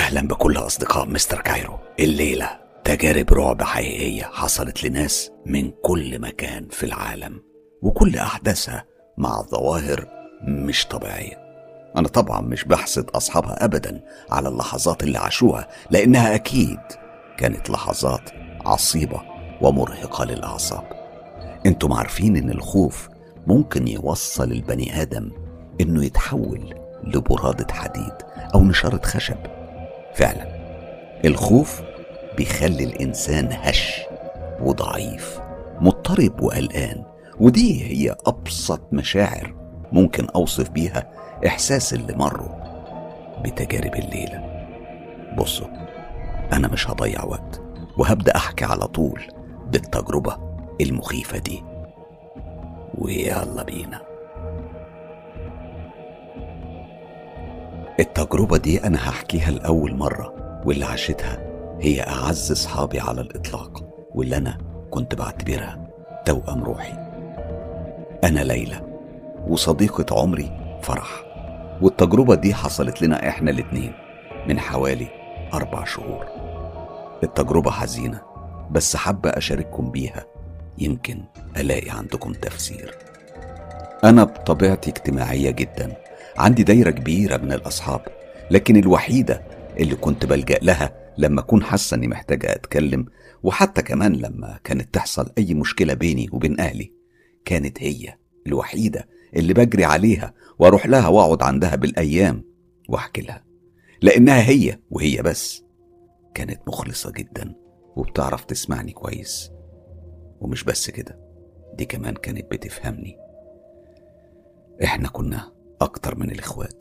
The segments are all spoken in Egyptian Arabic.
أهلا بكل أصدقاء مستر كايرو الليلة تجارب رعب حقيقية حصلت لناس من كل مكان في العالم وكل أحداثها مع ظواهر مش طبيعية أنا طبعا مش بحسد أصحابها أبدا على اللحظات اللي عاشوها لأنها أكيد كانت لحظات عصيبة ومرهقة للأعصاب انتم عارفين إن الخوف ممكن يوصل البني آدم إنه يتحول لبرادة حديد أو نشارة خشب فعلا الخوف بيخلي الإنسان هش وضعيف مضطرب وقلقان ودي هي أبسط مشاعر ممكن أوصف بيها إحساس اللي مروا بتجارب الليلة بصوا أنا مش هضيع وقت وهبدأ أحكي على طول بالتجربة المخيفة دي ويلا بينا التجربة دي أنا هحكيها لأول مرة واللي عاشتها هي أعز صحابي على الإطلاق واللي أنا كنت بعتبرها توأم روحي أنا ليلى وصديقة عمري فرح والتجربة دي حصلت لنا إحنا الاتنين من حوالي أربع شهور التجربة حزينة بس حابة أشارككم بيها يمكن ألاقي عندكم تفسير أنا بطبيعتي اجتماعية جدا عندي دايرة كبيرة من الأصحاب لكن الوحيدة اللي كنت بلجأ لها لما أكون حاسة إني محتاجة أتكلم وحتى كمان لما كانت تحصل أي مشكلة بيني وبين أهلي كانت هي الوحيدة اللي بجري عليها وأروح لها وأقعد عندها بالأيام وأحكي لها لأنها هي وهي بس كانت مخلصة جدا وبتعرف تسمعني كويس ومش بس كده دي كمان كانت بتفهمني احنا كنا أكتر من الإخوات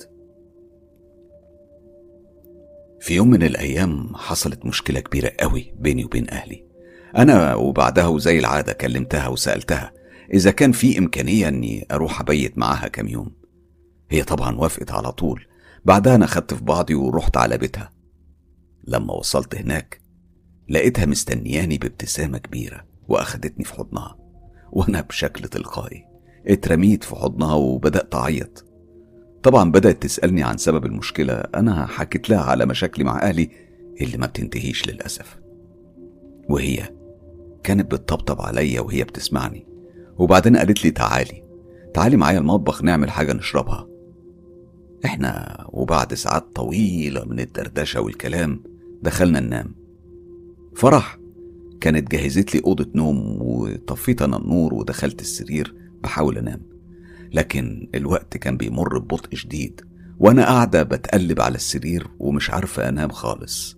في يوم من الأيام حصلت مشكلة كبيرة قوي بيني وبين أهلي أنا وبعدها وزي العادة كلمتها وسألتها إذا كان في إمكانية إني أروح أبيت معاها كام يوم هي طبعا وافقت على طول بعدها أنا خدت في بعضي ورحت على بيتها لما وصلت هناك لقيتها مستنياني بابتسامة كبيرة وأخدتني في حضنها وأنا بشكل تلقائي اترميت في حضنها وبدأت أعيط طبعا بدأت تسألني عن سبب المشكلة أنا حكيت لها على مشاكلي مع أهلي اللي ما بتنتهيش للأسف وهي كانت بتطبطب عليا وهي بتسمعني وبعدين قالت لي تعالي تعالي معايا المطبخ نعمل حاجة نشربها احنا وبعد ساعات طويلة من الدردشة والكلام دخلنا ننام فرح كانت جهزت لي أوضة نوم وطفيت أنا النور ودخلت السرير بحاول أنام لكن الوقت كان بيمر ببطء شديد وأنا قاعدة بتقلب على السرير ومش عارفة أنام خالص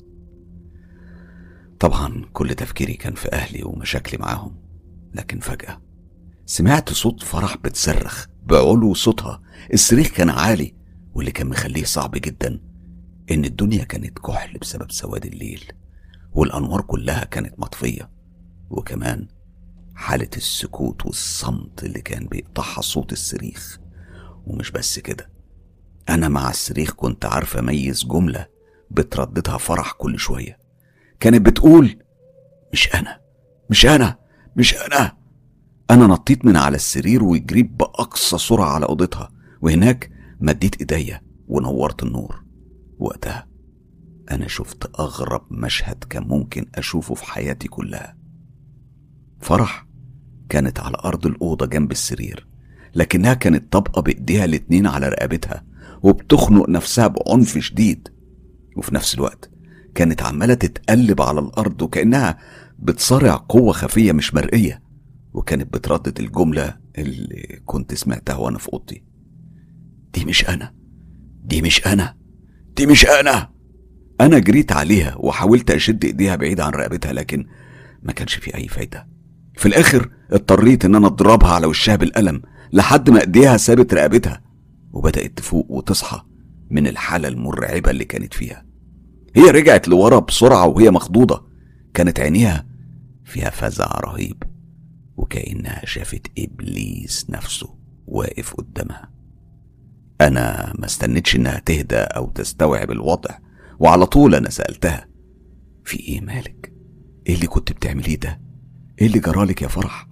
طبعا كل تفكيري كان في أهلي ومشاكلي معاهم لكن فجأة سمعت صوت فرح بتصرخ بعلو صوتها الصريخ كان عالي واللي كان مخليه صعب جدا إن الدنيا كانت كحل بسبب سواد الليل والأنوار كلها كانت مطفية وكمان حالة السكوت والصمت اللي كان بيقطعها صوت الصريخ ومش بس كده أنا مع الصريخ كنت عارفة أميز جملة بترددها فرح كل شوية كانت بتقول مش أنا مش أنا مش أنا أنا نطيت من على السرير وجريت بأقصى سرعة على أوضتها وهناك مديت إيديا ونورت النور وقتها أنا شفت أغرب مشهد كان ممكن أشوفه في حياتي كلها فرح كانت على أرض الأوضة جنب السرير لكنها كانت طابقة بإيديها الاتنين على رقبتها وبتخنق نفسها بعنف شديد وفي نفس الوقت كانت عمالة تتقلب على الأرض وكأنها بتصارع قوة خفية مش مرئية وكانت بتردد الجملة اللي كنت سمعتها وأنا في أوضتي دي مش أنا دي مش أنا دي مش أنا أنا جريت عليها وحاولت أشد إيديها بعيد عن رقبتها لكن ما كانش في أي فايدة في الآخر اضطريت إن أنا أضربها على وشها بالقلم لحد ما إيديها سابت رقبتها وبدأت تفوق وتصحى من الحالة المرعبة اللي كانت فيها هي رجعت لورا بسرعة وهي مخضوضة كانت عينيها فيها فزع رهيب وكأنها شافت إبليس نفسه واقف قدامها أنا ما استنتش إنها تهدى أو تستوعب الوضع وعلى طول أنا سألتها في إيه مالك؟ إيه اللي كنت بتعمليه ده؟ إيه اللي جرالك يا فرح؟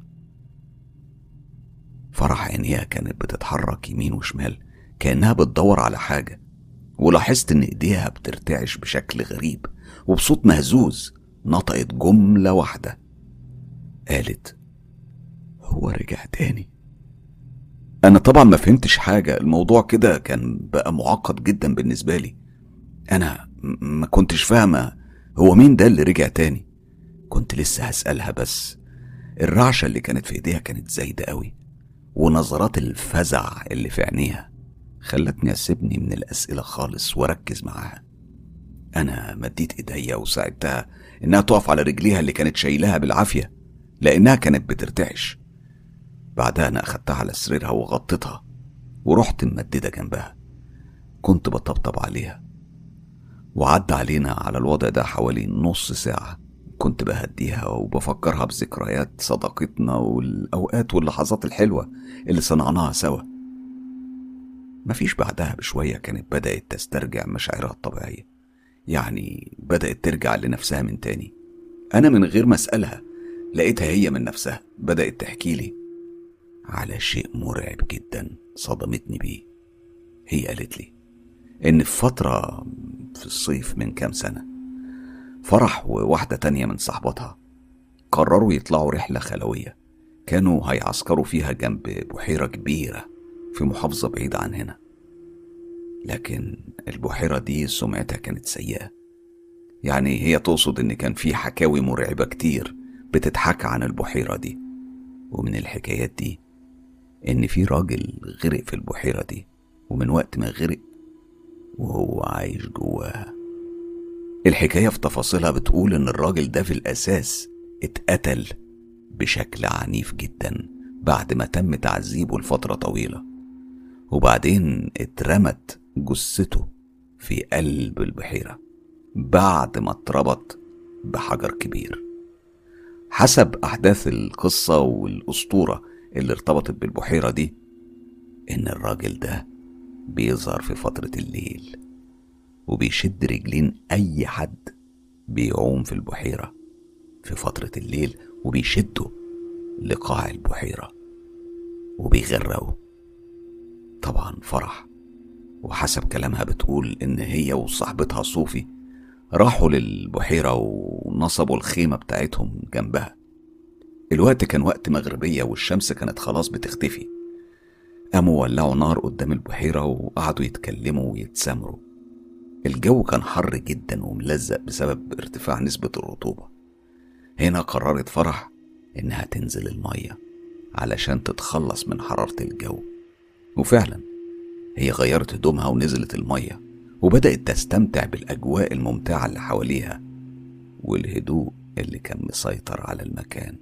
فرح عينيها كانت بتتحرك يمين وشمال كأنها بتدور على حاجة ولاحظت إن إيديها بترتعش بشكل غريب وبصوت مهزوز نطقت جملة واحدة قالت هو رجع تاني أنا طبعا ما فهمتش حاجة الموضوع كده كان بقى معقد جدا بالنسبة لي أنا ما كنتش فاهمة هو مين ده اللي رجع تاني كنت لسه هسألها بس الرعشة اللي كانت في ايديها كانت زايدة قوي ونظرات الفزع اللي في عينيها خلتني اسيبني من الأسئلة خالص واركز معاها أنا مديت إيديا وساعدتها إنها تقف على رجليها اللي كانت شايلها بالعافية لأنها كانت بترتعش بعدها أنا أخدتها على سريرها وغطيتها ورحت ممددة جنبها كنت بطبطب عليها وعدى علينا على الوضع ده حوالي نص ساعة كنت بهديها وبفكرها بذكريات صداقتنا والأوقات واللحظات الحلوة اللي صنعناها سوا مفيش بعدها بشوية كانت بدأت تسترجع مشاعرها الطبيعية يعني بدأت ترجع لنفسها من تاني أنا من غير ما أسألها لقيتها هي من نفسها بدأت تحكي لي على شيء مرعب جدا صدمتني بيه هي قالت لي إن في فترة في الصيف من كام سنة فرح وواحدة تانية من صاحباتها قرروا يطلعوا رحلة خلوية كانوا هيعسكروا فيها جنب بحيرة كبيرة في محافظة بعيدة عن هنا لكن البحيرة دي سمعتها كانت سيئة يعني هي تقصد إن كان في حكاوي مرعبة كتير بتتحكى عن البحيرة دي ومن الحكايات دي إن في راجل غرق في البحيرة دي ومن وقت ما غرق وهو عايش جواها الحكاية في تفاصيلها بتقول إن الراجل ده في الأساس اتقتل بشكل عنيف جدا بعد ما تم تعذيبه لفترة طويلة وبعدين اترمت جثته في قلب البحيرة بعد ما اتربط بحجر كبير حسب أحداث القصة والأسطورة اللي ارتبطت بالبحيرة دي إن الراجل ده بيظهر في فترة الليل وبيشد رجلين أي حد بيعوم في البحيرة في فترة الليل وبيشده لقاع البحيرة وبيغرقه طبعا فرح وحسب كلامها بتقول إن هي وصاحبتها صوفي راحوا للبحيرة ونصبوا الخيمة بتاعتهم جنبها الوقت كان وقت مغربية والشمس كانت خلاص بتختفي قاموا ولعوا نار قدام البحيرة وقعدوا يتكلموا ويتسامروا الجو كان حر جدا وملزق بسبب ارتفاع نسبة الرطوبة هنا قررت فرح إنها تنزل المية علشان تتخلص من حرارة الجو وفعلا هي غيرت هدومها ونزلت المية وبدأت تستمتع بالأجواء الممتعة اللي حواليها والهدوء اللي كان مسيطر على المكان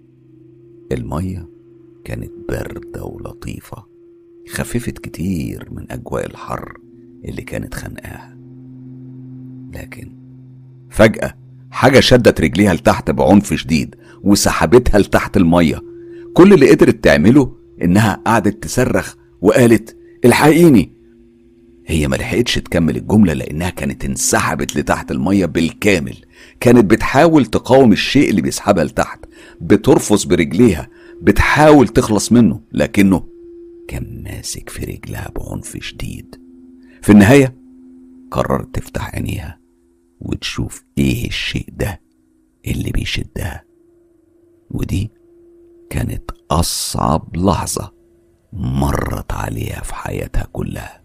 المية كانت باردة ولطيفة خففت كتير من أجواء الحر اللي كانت خانقاها لكن فجأة حاجة شدت رجليها لتحت بعنف شديد وسحبتها لتحت المية كل اللي قدرت تعمله إنها قعدت تصرخ وقالت الحقيني هي ما لحقتش تكمل الجملة لأنها كانت انسحبت لتحت المية بالكامل كانت بتحاول تقاوم الشيء اللي بيسحبها لتحت بترفص برجليها بتحاول تخلص منه لكنه كان ماسك في رجلها بعنف شديد في النهاية قررت تفتح عينيها وتشوف ايه الشيء ده اللي بيشدها ودي كانت أصعب لحظة مرت عليها في حياتها كلها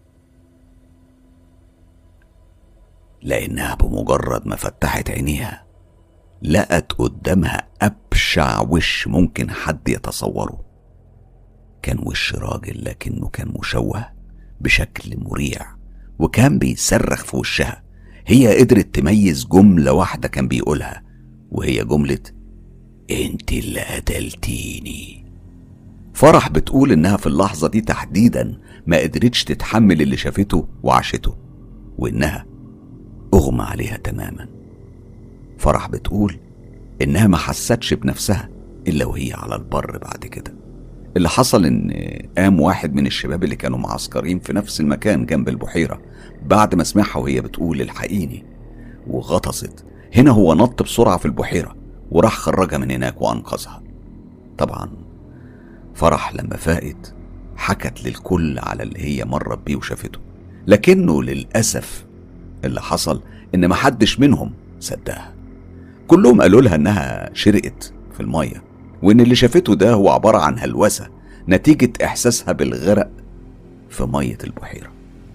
لأنها بمجرد ما فتحت عينيها لقت قدامها أبشع وش ممكن حد يتصوره كان وش راجل لكنه كان مشوه بشكل مريع وكان بيصرخ في وشها هي قدرت تميز جملة واحدة كان بيقولها وهي جملة انت اللي قتلتيني فرح بتقول انها في اللحظة دي تحديدا ما قدرتش تتحمل اللي شافته وعاشته وانها اغمى عليها تماما فرح بتقول انها ما حستش بنفسها الا وهي على البر بعد كده اللي حصل ان قام واحد من الشباب اللي كانوا معسكرين في نفس المكان جنب البحيرة بعد ما سمعها وهي بتقول الحقيني وغطست هنا هو نط بسرعة في البحيرة وراح خرجها من هناك وأنقذها طبعا فرح لما فاقت حكت للكل على اللي هي مرت بيه وشافته لكنه للأسف اللي حصل إن محدش منهم صدقها كلهم قالوا لها إنها شرقت في المية وإن اللي شافته ده هو عبارة عن هلوسة نتيجة إحساسها بالغرق في مية البحيرة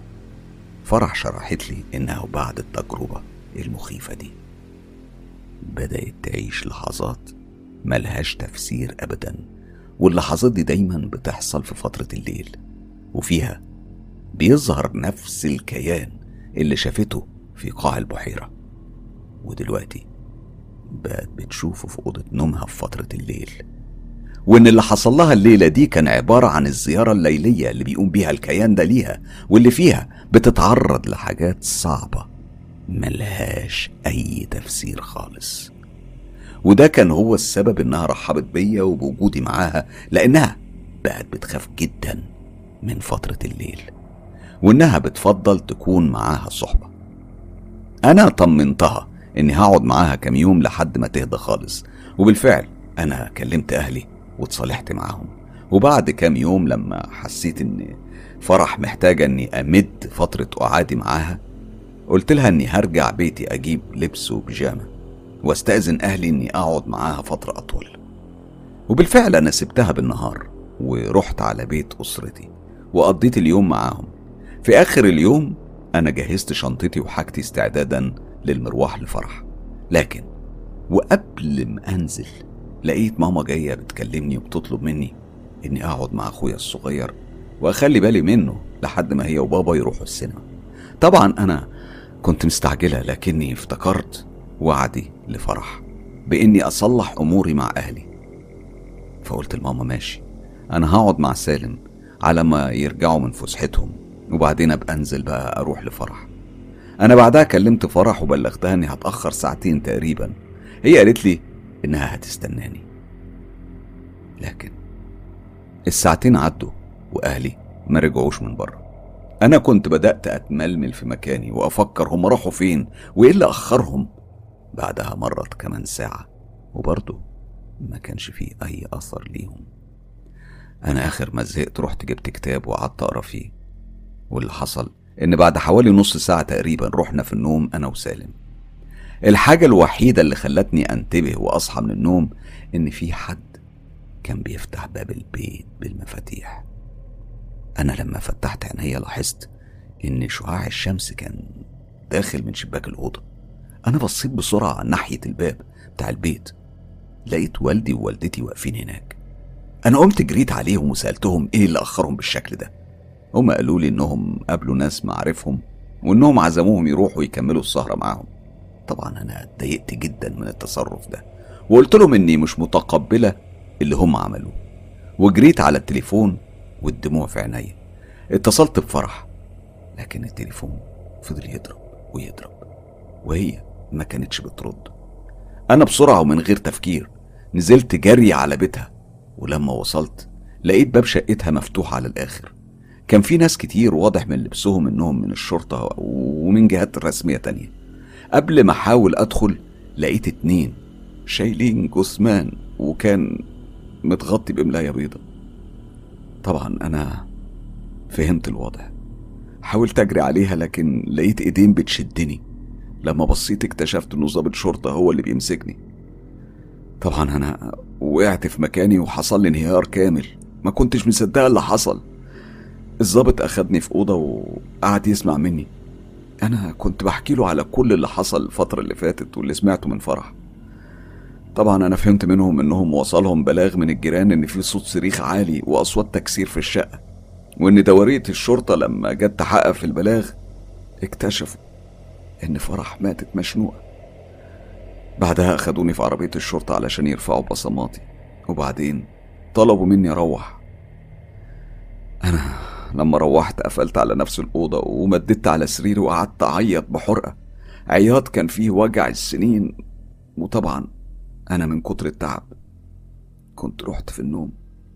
فرح شرحت لي إنها بعد التجربة المخيفة دي بدأت تعيش لحظات ملهاش تفسير أبدا واللحظات دي دايما بتحصل في فترة الليل وفيها بيظهر نفس الكيان اللي شافته في قاع البحيرة ودلوقتي بقت بتشوفه في أوضة نومها في فترة الليل وإن اللي حصل لها الليلة دي كان عبارة عن الزيارة الليلية اللي بيقوم بيها الكيان ده ليها واللي فيها بتتعرض لحاجات صعبة ملهاش أي تفسير خالص وده كان هو السبب إنها رحبت بيا وبوجودي معاها لأنها بقت بتخاف جدا من فترة الليل وإنها بتفضل تكون معاها صحبة أنا طمنتها إني هقعد معاها كام يوم لحد ما تهدى خالص وبالفعل أنا كلمت أهلي واتصالحت معاهم وبعد كام يوم لما حسيت إن فرح محتاجة إني أمد فترة قعادي معاها قلت لها إني هرجع بيتي أجيب لبس وبيجامة واستأذن أهلي إني أقعد معاها فترة أطول وبالفعل أنا سبتها بالنهار ورحت على بيت أسرتي وقضيت اليوم معاهم في آخر اليوم أنا جهزت شنطتي وحاجتي استعدادا للمروح لفرح لكن وقبل ما أنزل لقيت ماما جاية بتكلمني وبتطلب مني إني أقعد مع أخويا الصغير وأخلي بالي منه لحد ما هي وبابا يروحوا السينما طبعا أنا كنت مستعجلة لكني افتكرت وعدي لفرح بإني أصلح أموري مع أهلي فقلت لماما ماشي أنا هقعد مع سالم على ما يرجعوا من فسحتهم وبعدين أبقى أنزل بقى أروح لفرح أنا بعدها كلمت فرح وبلغتها إني هتأخر ساعتين تقريبا هي قالت لي إنها هتستناني لكن الساعتين عدوا وأهلي ما رجعوش من بره أنا كنت بدأت أتململ في مكاني وأفكر هم راحوا فين وإيه اللي أخرهم بعدها مرت كمان ساعة وبرضه ما كانش فيه أي أثر ليهم أنا آخر ما زهقت رحت جبت كتاب وقعدت أقرا فيه واللي حصل إن بعد حوالي نص ساعة تقريبا رحنا في النوم أنا وسالم الحاجة الوحيدة اللي خلتني أنتبه وأصحى من النوم إن في حد كان بيفتح باب البيت بالمفاتيح أنا لما فتحت عينيا لاحظت إن شعاع الشمس كان داخل من شباك الأوضة أنا بصيت بسرعة ناحية الباب بتاع البيت لقيت والدي ووالدتي واقفين هناك أنا قمت جريت عليهم وسألتهم إيه اللي أخرهم بالشكل ده هما قالوا لي إنهم قابلوا ناس معرفهم وإنهم عزموهم يروحوا يكملوا السهرة معاهم طبعا أنا اتضايقت جدا من التصرف ده وقلت لهم إني مش متقبلة اللي هم عملوه وجريت على التليفون والدموع في عينيا اتصلت بفرح لكن التليفون فضل يضرب ويضرب وهي ما كانتش بترد انا بسرعه ومن غير تفكير نزلت جري على بيتها ولما وصلت لقيت باب شقتها مفتوح على الاخر كان في ناس كتير واضح من لبسهم انهم من الشرطه ومن جهات رسميه تانية قبل ما احاول ادخل لقيت اتنين شايلين جثمان وكان متغطي بملاية بيضة طبعا انا فهمت الوضع حاولت اجري عليها لكن لقيت ايدين بتشدني لما بصيت اكتشفت انه ضابط شرطة هو اللي بيمسكني طبعا انا وقعت في مكاني وحصل لي انهيار كامل ما كنتش مصدقه اللي حصل الضابط اخدني في اوضه وقعد يسمع مني انا كنت بحكي له على كل اللي حصل الفتره اللي فاتت واللي سمعته من فرح طبعا انا فهمت منهم انهم وصلهم بلاغ من الجيران ان في صوت صريخ عالي واصوات تكسير في الشقه وان دوريه الشرطه لما جت تحقق في البلاغ اكتشفوا ان فرح ماتت مشنوقه بعدها أخدوني في عربية الشرطة علشان يرفعوا بصماتي وبعدين طلبوا مني أروح أنا لما روحت قفلت على نفس الأوضة ومددت على سريري وقعدت أعيط بحرقة عياط كان فيه وجع السنين وطبعا أنا من كتر التعب كنت رحت في النوم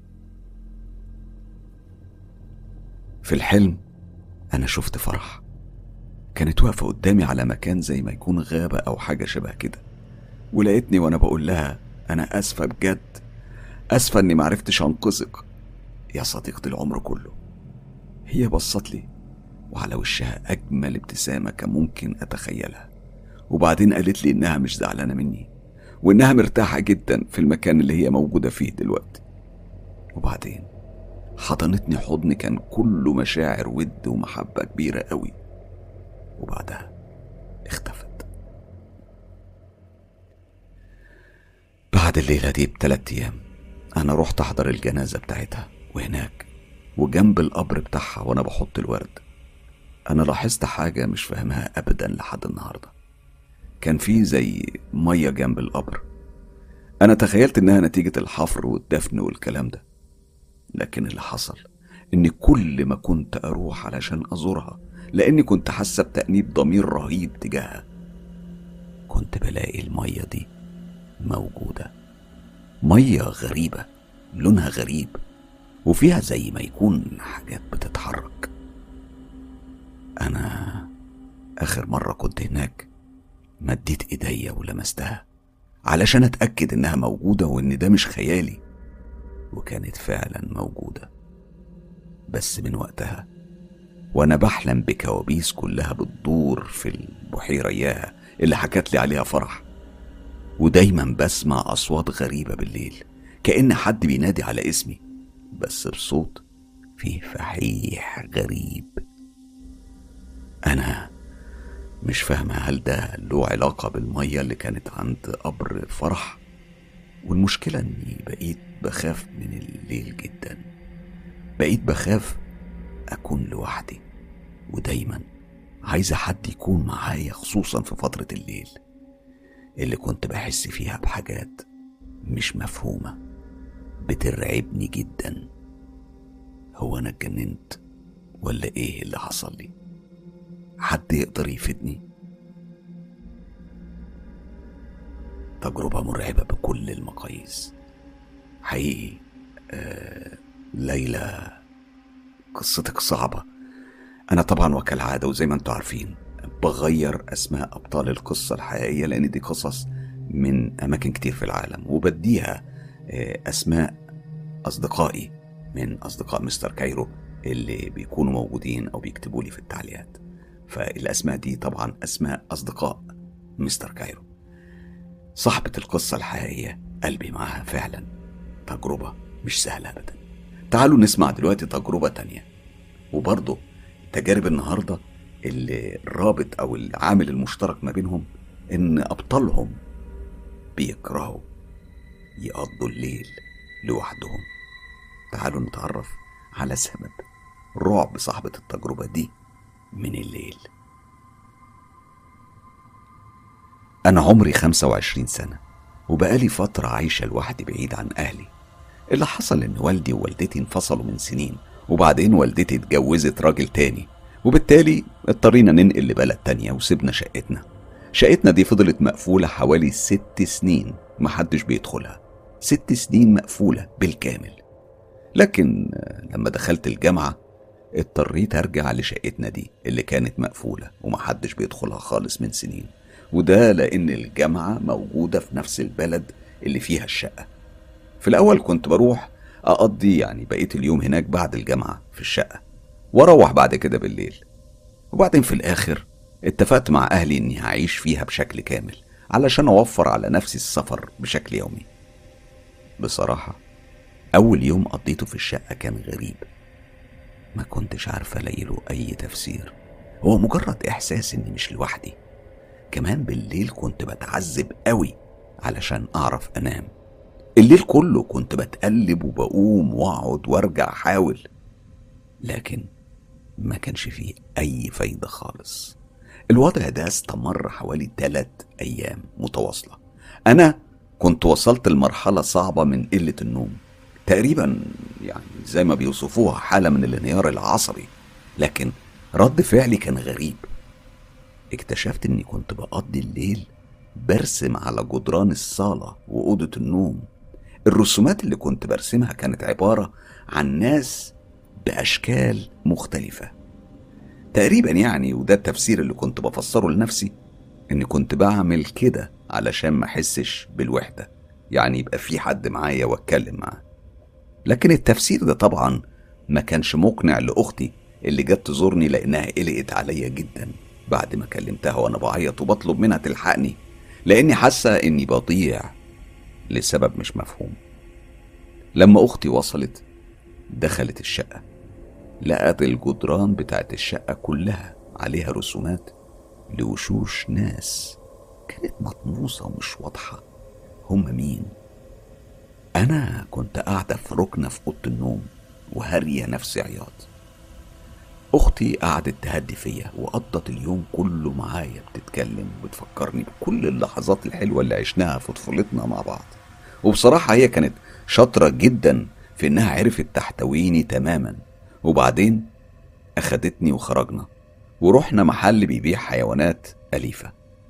في الحلم أنا شفت فرح كانت واقفة قدامي على مكان زي ما يكون غابة أو حاجة شبه كده ولقيتني وانا بقول لها انا اسفه بجد اسفه اني معرفتش انقذك يا صديقة العمر كله هي بصت لي وعلى وشها أجمل ابتسامة كان ممكن أتخيلها وبعدين قالت لي إنها مش زعلانة مني وإنها مرتاحة جدا في المكان اللي هي موجودة فيه دلوقتي وبعدين حضنتني حضن كان كله مشاعر ود ومحبة كبيرة قوي وبعدها اختفت بعد الليلة دي بتلات أيام أنا رحت أحضر الجنازة بتاعتها وهناك وجنب القبر بتاعها وأنا بحط الورد أنا لاحظت حاجة مش فاهمها أبدا لحد النهاردة كان في زي مية جنب القبر أنا تخيلت إنها نتيجة الحفر والدفن والكلام ده لكن اللي حصل إن كل ما كنت أروح علشان أزورها لأني كنت حاسة بتأنيب ضمير رهيب تجاهها كنت بلاقي المية دي موجودة مية غريبة لونها غريب وفيها زي ما يكون حاجات بتتحرك أنا آخر مرة كنت هناك مديت إيديا ولمستها علشان أتأكد إنها موجودة وإن ده مش خيالي وكانت فعلا موجودة بس من وقتها وأنا بحلم بكوابيس كلها بتدور في البحيرة إياها اللي حكت لي عليها فرح ودايما بسمع أصوات غريبة بالليل كأن حد بينادي على اسمي بس بصوت فيه فحيح غريب أنا مش فاهمة هل ده له علاقة بالمية اللي كانت عند قبر فرح والمشكلة إني بقيت بخاف من الليل جدا بقيت بخاف أكون لوحدي ودايما عايزة حد يكون معايا خصوصا في فترة الليل اللي كنت بحس فيها بحاجات مش مفهومة بترعبني جدا هو أنا اتجننت ولا إيه اللي حصل لي حد يقدر يفيدني تجربة مرعبة بكل المقاييس حقيقي آه ليلى قصتك صعبة أنا طبعا وكالعادة وزي ما انتوا عارفين بغير أسماء أبطال القصة الحقيقية لأن دي قصص من أماكن كتير في العالم وبديها آه أسماء أصدقائي من أصدقاء مستر كايرو اللي بيكونوا موجودين أو بيكتبوا لي في التعليقات فالأسماء دي طبعا أسماء أصدقاء مستر كايرو صاحبة القصة الحقيقية قلبي معاها فعلا تجربة مش سهلة أبدا تعالوا نسمع دلوقتي تجربة تانية وبرضه تجارب النهاردة اللي الرابط أو العامل المشترك ما بينهم إن أبطالهم بيكرهوا يقضوا الليل لوحدهم تعالوا نتعرف على سبب رعب صاحبة التجربة دي من الليل أنا عمري 25 سنة وبقالي فترة عايشة لوحدي بعيد عن أهلي اللي حصل إن والدي ووالدتي انفصلوا من سنين وبعدين والدتي اتجوزت راجل تاني وبالتالي اضطرينا ننقل لبلد تانية وسيبنا شقتنا شقتنا دي فضلت مقفولة حوالي ست سنين محدش بيدخلها ست سنين مقفولة بالكامل لكن لما دخلت الجامعة اضطريت ارجع لشقتنا دي اللي كانت مقفولة ومحدش بيدخلها خالص من سنين وده لان الجامعة موجودة في نفس البلد اللي فيها الشقة في الاول كنت بروح اقضي يعني بقيت اليوم هناك بعد الجامعة في الشقة واروح بعد كده بالليل وبعدين في الاخر اتفقت مع اهلي اني هعيش فيها بشكل كامل علشان اوفر على نفسي السفر بشكل يومي بصراحة اول يوم قضيته في الشقة كان غريب ما كنتش عارفة ألاقيله أي تفسير هو مجرد إحساس إني مش لوحدي كمان بالليل كنت بتعذب قوي علشان أعرف أنام الليل كله كنت بتقلب وبقوم وأقعد وأرجع أحاول لكن ما كانش فيه أي فايدة خالص الوضع ده استمر حوالي تلات أيام متواصلة أنا كنت وصلت لمرحلة صعبة من قلة النوم تقريبا يعني زي ما بيوصفوها حالة من الانهيار العصبي لكن رد فعلي كان غريب اكتشفت اني كنت بقضي الليل برسم على جدران الصالة وأوضة النوم الرسومات اللي كنت برسمها كانت عبارة عن ناس بأشكال مختلفة تقريبا يعني وده التفسير اللي كنت بفسره لنفسي اني كنت بعمل كده علشان ما احسش بالوحدة يعني يبقى في حد معايا واتكلم معاه لكن التفسير ده طبعا ما كانش مقنع لاختي اللي جت تزورني لأنها قلقت عليا جدا بعد ما كلمتها وأنا بعيط وبطلب منها تلحقني لأني حاسة إني بضيع لسبب مش مفهوم لما أختي وصلت دخلت الشقة لقت الجدران بتاعت الشقة كلها عليها رسومات لوشوش ناس كانت مطموسة ومش واضحة هم مين أنا كنت قاعدة في ركنة في أوضة النوم وهارية نفسي عياط أختي قعدت تهدي فيا وقضت اليوم كله معايا بتتكلم وبتفكرني بكل اللحظات الحلوة اللي عشناها في طفولتنا مع بعض وبصراحة هي كانت شاطرة جدا في إنها عرفت تحتويني تماما وبعدين أخدتني وخرجنا ورحنا محل بيبيع حيوانات أليفة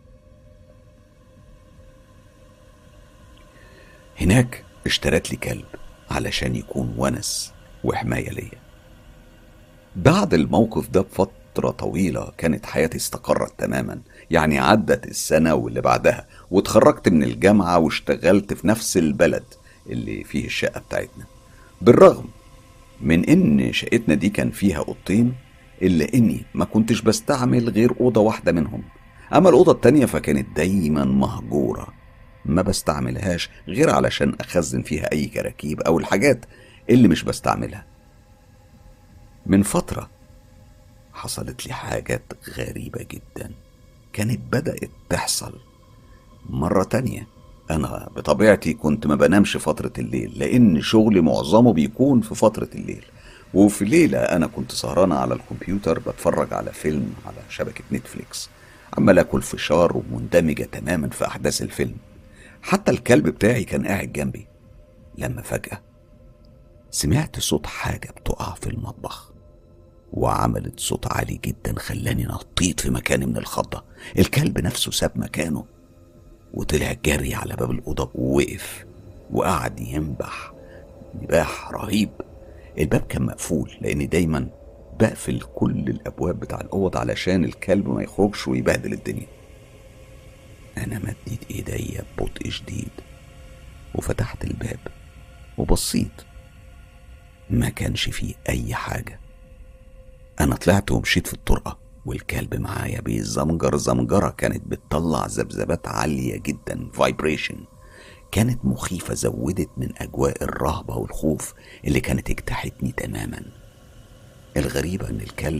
هناك اشترت لي كلب علشان يكون ونس وحماية ليا بعد الموقف ده بفترة طويلة كانت حياتي استقرت تماما يعني عدت السنة واللي بعدها واتخرجت من الجامعة واشتغلت في نفس البلد اللي فيه الشقة بتاعتنا بالرغم من ان شقتنا دي كان فيها اوضتين الا اني ما كنتش بستعمل غير اوضه واحده منهم اما الاوضه التانيه فكانت دايما مهجوره ما بستعملهاش غير علشان اخزن فيها اي كراكيب او الحاجات اللي مش بستعملها من فتره حصلت لي حاجات غريبه جدا كانت بدات تحصل مره تانيه انا بطبيعتي كنت ما بنامش فتره الليل لان شغلي معظمه بيكون في فتره الليل وفي ليلة أنا كنت سهرانة على الكمبيوتر بتفرج على فيلم على شبكة نتفليكس عمال آكل فشار ومندمجة تماما في أحداث الفيلم حتى الكلب بتاعي كان قاعد جنبي لما فجأة سمعت صوت حاجة بتقع في المطبخ وعملت صوت عالي جدا خلاني نطيت في مكاني من الخضة الكلب نفسه ساب مكانه وطلع جري على باب الأوضة ووقف وقعد ينبح نباح رهيب الباب كان مقفول لأني دايما بقفل كل الأبواب بتاع الأوض علشان الكلب ما يخرجش ويبهدل الدنيا أنا مديت إيديا ببطء شديد وفتحت الباب وبصيت ما كانش فيه أي حاجة أنا طلعت ومشيت في الطرقة والكلب معايا بيزمجر زمجرة كانت بتطلع ذبذبات عالية جدا فايبريشن كانت مخيفة زودت من أجواء الرهبة والخوف اللي كانت اجتاحتني تماما الغريبة إن الكلب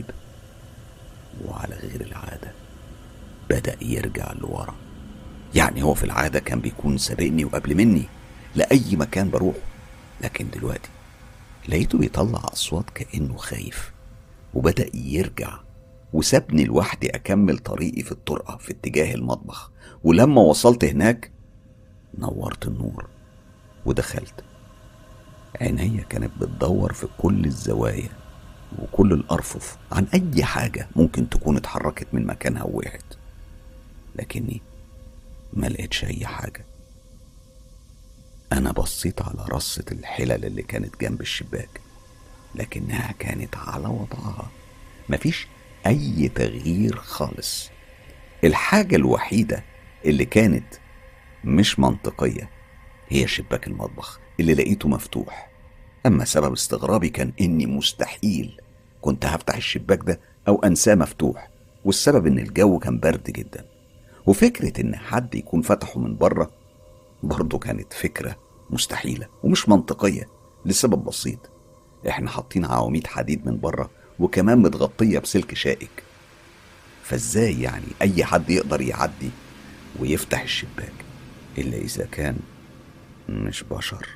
وعلى غير العادة بدأ يرجع لورا يعني هو في العادة كان بيكون سابقني وقبل مني لأي مكان بروح لكن دلوقتي لقيته بيطلع أصوات كأنه خايف وبدأ يرجع وسابني لوحدي أكمل طريقي في الطرقة في اتجاه المطبخ ولما وصلت هناك نورت النور ودخلت عينيا كانت بتدور في كل الزوايا وكل الأرفف عن أي حاجة ممكن تكون اتحركت من مكانها ووقعت لكني ما لقيتش أي حاجة أنا بصيت على رصة الحلل اللي كانت جنب الشباك لكنها كانت على وضعها مفيش أي تغيير خالص الحاجة الوحيدة اللي كانت مش منطقية هي شباك المطبخ اللي لقيته مفتوح أما سبب استغرابي كان إني مستحيل كنت هفتح الشباك ده أو أنساه مفتوح والسبب إن الجو كان برد جدا وفكرة إن حد يكون فتحه من بره برضه كانت فكرة مستحيلة ومش منطقية لسبب بسيط إحنا حاطين عواميد حديد من بره وكمان متغطية بسلك شائك فازاي يعني أي حد يقدر يعدي ويفتح الشباك إلا إذا كان مش بشر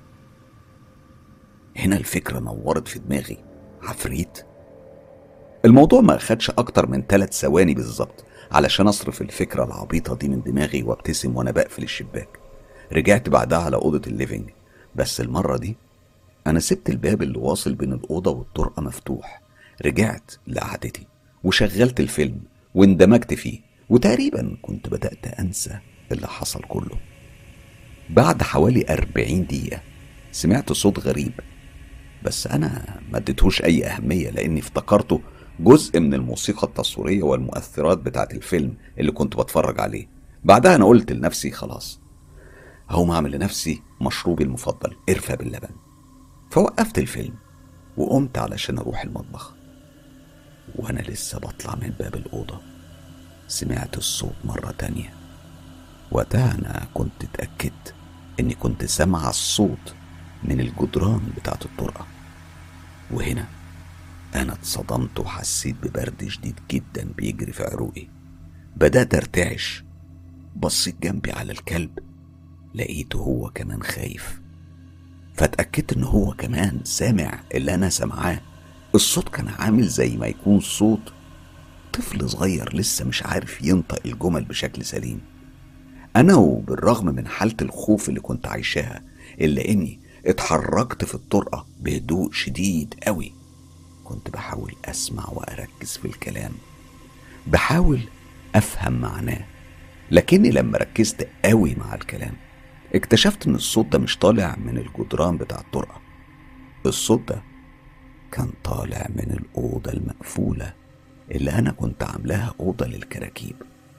هنا الفكرة نورت في دماغي عفريت الموضوع ما أخدش أكتر من ثلاث ثواني بالظبط علشان أصرف الفكرة العبيطة دي من دماغي وابتسم وأنا بقفل الشباك رجعت بعدها على أوضة الليفينج بس المرة دي أنا سبت الباب اللي واصل بين الأوضة والطرقة مفتوح رجعت لقعدتي وشغلت الفيلم واندمجت فيه وتقريبا كنت بدأت أنسى اللي حصل كله بعد حوالي أربعين دقيقة سمعت صوت غريب بس أنا ما اديتهوش أي أهمية لأني افتكرته جزء من الموسيقى التصويرية والمؤثرات بتاعت الفيلم اللي كنت بتفرج عليه بعدها أنا قلت لنفسي خلاص هقوم أعمل لنفسي مشروبي المفضل قرفة باللبن فوقفت الفيلم وقمت علشان أروح المطبخ وأنا لسه بطلع من باب الأوضة سمعت الصوت مرة تانية وقتها أنا كنت اتأكدت إني كنت سامع الصوت من الجدران بتاعت الطرقة وهنا أنا اتصدمت وحسيت ببرد شديد جدا بيجري في عروقي بدأت أرتعش بصيت جنبي على الكلب لقيته هو كمان خايف فاتأكدت إن هو كمان سامع اللي أنا سامعاه الصوت كان عامل زي ما يكون صوت طفل صغير لسه مش عارف ينطق الجمل بشكل سليم أنا وبالرغم من حالة الخوف اللي كنت عايشاها إلا إني اتحركت في الطرقة بهدوء شديد قوي كنت بحاول أسمع وأركز في الكلام بحاول أفهم معناه لكني لما ركزت قوي مع الكلام اكتشفت إن الصوت ده مش طالع من الجدران بتاع الطرقة الصوت ده كان طالع من الأوضة المقفولة اللي أنا كنت عاملاها أوضة للكراكيب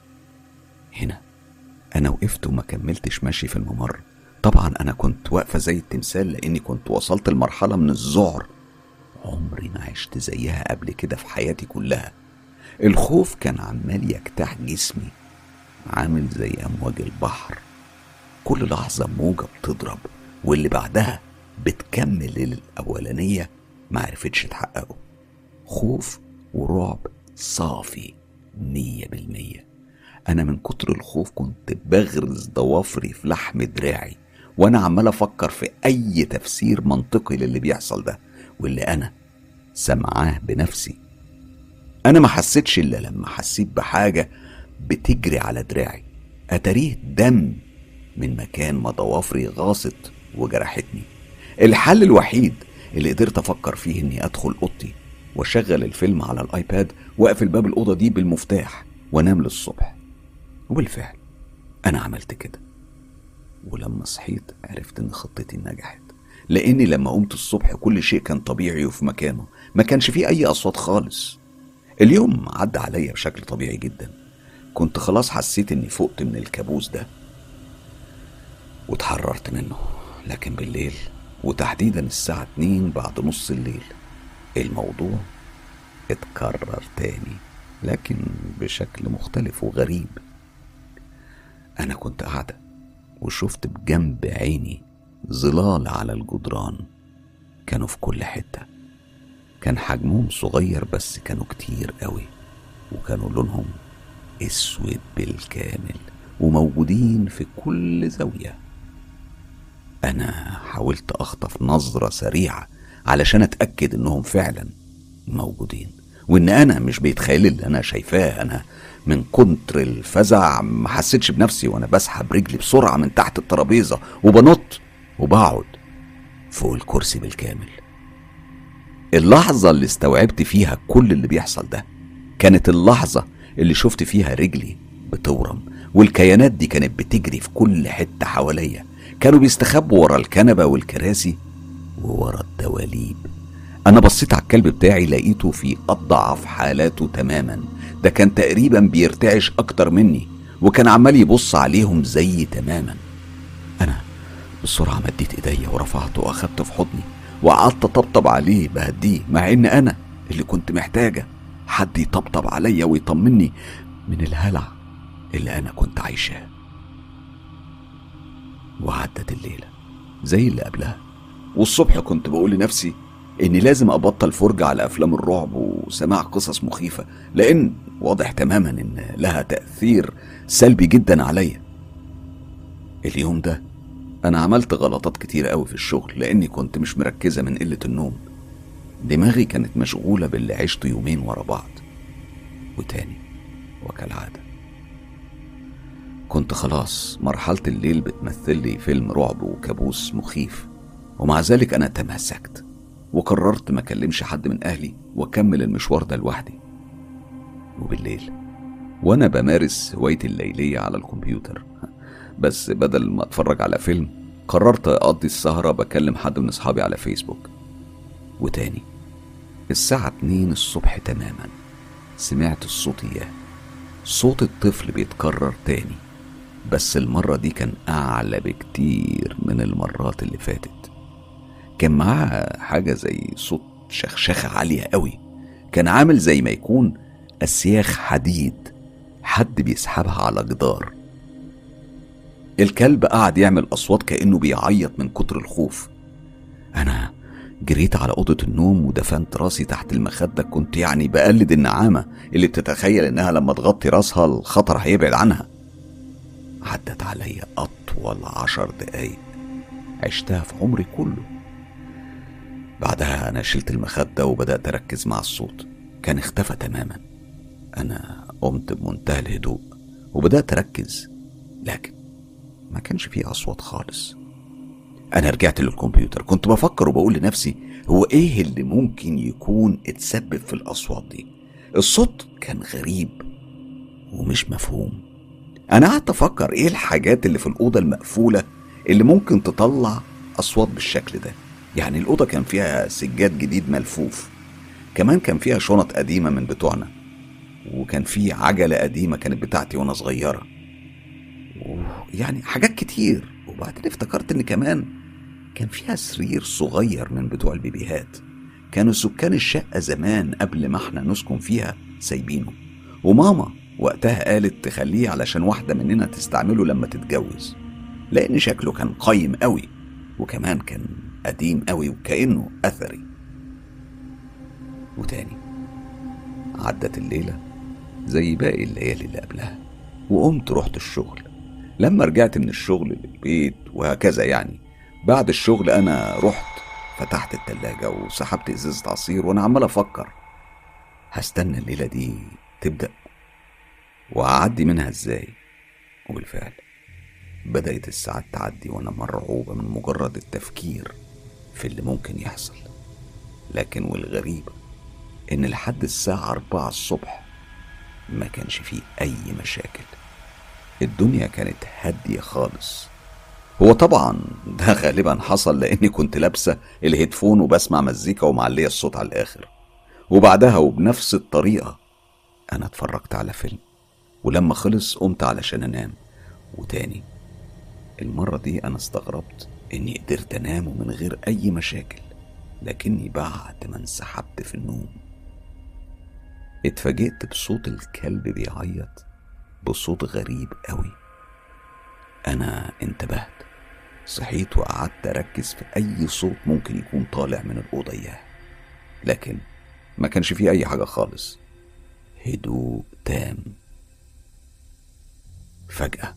هنا أنا وقفت وما كملتش ماشي في الممر طبعا أنا كنت واقفة زي التمثال لأني كنت وصلت لمرحلة من الذعر عمري ما عشت زيها قبل كده في حياتي كلها الخوف كان عمال يجتاح جسمي عامل زي أمواج البحر كل لحظة موجة بتضرب واللي بعدها بتكمل الأولانية معرفتش تحققه خوف ورعب صافي مية بالمية أنا من كتر الخوف كنت بغرز ضوافري في لحم دراعي وأنا عمال أفكر في أي تفسير منطقي للي بيحصل ده واللي أنا سمعاه بنفسي أنا ما حسيتش إلا لما حسيت بحاجة بتجري على دراعي أتاريه دم من مكان ما ضوافري غاصت وجرحتني الحل الوحيد اللي قدرت أفكر فيه إني أدخل أوضتي وأشغل الفيلم على الآيباد وأقفل باب الأوضة دي بالمفتاح وأنام للصبح وبالفعل أنا عملت كده ولما صحيت عرفت إن خطتي نجحت لأني لما قمت الصبح كل شيء كان طبيعي وفي مكانه ما كانش فيه أي أصوات خالص اليوم عدى عليا بشكل طبيعي جدا كنت خلاص حسيت إني فقت من الكابوس ده واتحررت منه لكن بالليل وتحديدا الساعة اتنين بعد نص الليل الموضوع اتكرر تاني لكن بشكل مختلف وغريب أنا كنت قاعدة وشفت بجنب عيني ظلال على الجدران كانوا في كل حتة كان حجمهم صغير بس كانوا كتير قوي وكانوا لونهم اسود بالكامل وموجودين في كل زاويه أنا حاولت أخطف نظرة سريعة علشان أتأكد إنهم فعلا موجودين وإن أنا مش بيتخيل اللي أنا شايفاه أنا من كتر الفزع ما حسيتش بنفسي وأنا بسحب رجلي بسرعة من تحت الترابيزة وبنط وبقعد فوق الكرسي بالكامل اللحظة اللي استوعبت فيها كل اللي بيحصل ده كانت اللحظة اللي شفت فيها رجلي بتورم والكيانات دي كانت بتجري في كل حتة حواليا كانوا بيستخبوا ورا الكنبة والكراسي وورا الدواليب أنا بصيت على الكلب بتاعي لقيته في أضعف حالاته تماما ده كان تقريبا بيرتعش أكتر مني وكان عمال يبص عليهم زي تماما أنا بسرعة مديت إيديا ورفعته وأخدته في حضني وقعدت أطبطب عليه بهديه مع إن أنا اللي كنت محتاجة حد يطبطب عليا ويطمني من الهلع اللي أنا كنت عايشاه وعدت الليلة زي اللي قبلها والصبح كنت بقول لنفسي إني لازم أبطل فرجة على أفلام الرعب وسماع قصص مخيفة لأن واضح تماما إن لها تأثير سلبي جدا عليا اليوم ده أنا عملت غلطات كتير قوي في الشغل لأني كنت مش مركزة من قلة النوم دماغي كانت مشغولة باللي عشته يومين ورا بعض وتاني وكالعادة كنت خلاص مرحلة الليل بتمثل لي فيلم رعب وكابوس مخيف ومع ذلك أنا تماسكت وقررت ما أكلمش حد من أهلي وأكمل المشوار ده لوحدي وبالليل وأنا بمارس هوايتي الليلية على الكمبيوتر بس بدل ما أتفرج على فيلم قررت أقضي السهرة بكلم حد من أصحابي على فيسبوك وتاني الساعة اتنين الصبح تماما سمعت الصوت إياه صوت الطفل بيتكرر تاني بس المرة دي كان أعلى بكتير من المرات اللي فاتت كان معاه حاجة زي صوت شخشخة عالية قوي كان عامل زي ما يكون أسياخ حديد حد بيسحبها على جدار الكلب قعد يعمل أصوات كأنه بيعيط من كتر الخوف أنا جريت على أوضة النوم ودفنت راسي تحت المخدة كنت يعني بقلد النعامة اللي بتتخيل إنها لما تغطي راسها الخطر هيبعد عنها عدت عليا أطول عشر دقايق عشتها في عمري كله بعدها أنا شلت المخدة وبدأت أركز مع الصوت كان اختفى تماما أنا قمت بمنتهى الهدوء وبدأت أركز لكن ما كانش فيه أصوات خالص أنا رجعت للكمبيوتر كنت بفكر وبقول لنفسي هو إيه اللي ممكن يكون اتسبب في الأصوات دي الصوت كان غريب ومش مفهوم أنا قعدت أفكر إيه الحاجات اللي في الأوضة المقفولة اللي ممكن تطلع أصوات بالشكل ده يعني الأوضة كان فيها سجاد جديد ملفوف كمان كان فيها شنط قديمة من بتوعنا وكان في عجلة قديمة كانت بتاعتي وأنا صغيرة يعني حاجات كتير وبعدين افتكرت إن كمان كان فيها سرير صغير من بتوع البيبيهات كانوا سكان الشقة زمان قبل ما احنا نسكن فيها سايبينه وماما وقتها قالت تخليه علشان واحدة مننا تستعمله لما تتجوز لأن شكله كان قيم قوي وكمان كان قديم قوي وكأنه أثري وتاني عدت الليلة زي باقي الليالي اللي قبلها وقمت رحت الشغل لما رجعت من الشغل للبيت وهكذا يعني بعد الشغل أنا رحت فتحت التلاجة وسحبت إزازة عصير وأنا عمال أفكر هستنى الليلة دي تبدأ وأعدي منها إزاي وبالفعل بدأت الساعات تعدي وأنا مرعوبة من مجرد التفكير في اللي ممكن يحصل لكن والغريب إن لحد الساعة أربعة الصبح ما كانش فيه أي مشاكل الدنيا كانت هادية خالص هو طبعا ده غالبا حصل لأني كنت لابسة الهيدفون وبسمع مزيكا ومعلية الصوت على الآخر وبعدها وبنفس الطريقة أنا اتفرجت على فيلم ولما خلص قمت علشان أنام وتاني المرة دي أنا استغربت إني قدرت أنام من غير أي مشاكل لكني بعد ما انسحبت في النوم اتفاجئت بصوت الكلب بيعيط بصوت غريب قوي أنا انتبهت صحيت وقعدت أركز في أي صوت ممكن يكون طالع من الأوضة إياه لكن ما كانش فيه أي حاجة خالص هدوء تام فجأة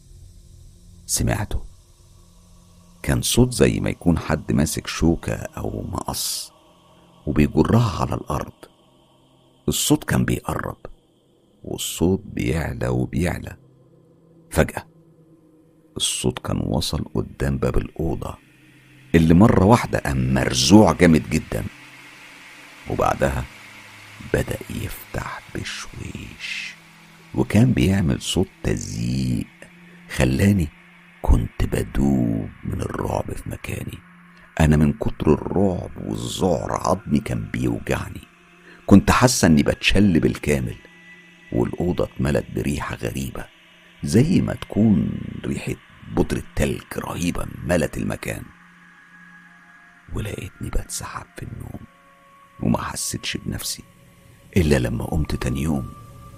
سمعته كان صوت زي ما يكون حد ماسك شوكة أو مقص وبيجرها على الأرض الصوت كان بيقرب والصوت بيعلى وبيعلى فجأة الصوت كان وصل قدام باب الأوضة اللي مرة واحدة قام مرزوع جامد جدا وبعدها بدأ يفتح بشويش وكان بيعمل صوت تزييق خلاني كنت بدوب من الرعب في مكاني أنا من كتر الرعب والذعر عظمي كان بيوجعني كنت حاسة إني بتشل بالكامل والأوضة اتملت بريحة غريبة زي ما تكون ريحة بودرة تلج رهيبة ملت المكان ولقيتني بتسحب في النوم وما حسيتش بنفسي إلا لما قمت تاني يوم